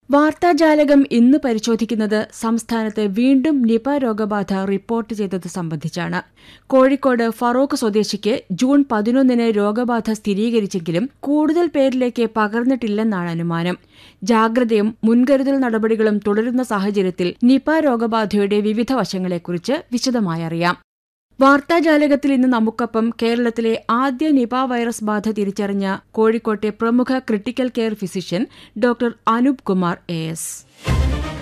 വാർത്താജാലകം ഇന്ന് പരിശോധിക്കുന്നത് സംസ്ഥാനത്ത് വീണ്ടും നിപ രോഗബാധ റിപ്പോർട്ട് ചെയ്തത് സംബന്ധിച്ചാണ് കോഴിക്കോട് ഫറോക്ക് സ്വദേശിക്ക് ജൂൺ പതിനൊന്നിന് രോഗബാധ സ്ഥിരീകരിച്ചെങ്കിലും കൂടുതൽ പേരിലേക്ക് പകർന്നിട്ടില്ലെന്നാണ് അനുമാനം ജാഗ്രതയും മുൻകരുതൽ നടപടികളും തുടരുന്ന സാഹചര്യത്തിൽ നിപ രോഗബാധയുടെ വിവിധ വശങ്ങളെക്കുറിച്ച് വിശദമായി അറിയാം വാർത്താജാലകത്തിൽ ഇന്ന് നമുക്കൊപ്പം കേരളത്തിലെ ആദ്യ നിപ വൈറസ് ബാധ തിരിച്ചറിഞ്ഞ കോഴിക്കോട്ടെ പ്രമുഖ critical care physician doctor Anoop Kumar A S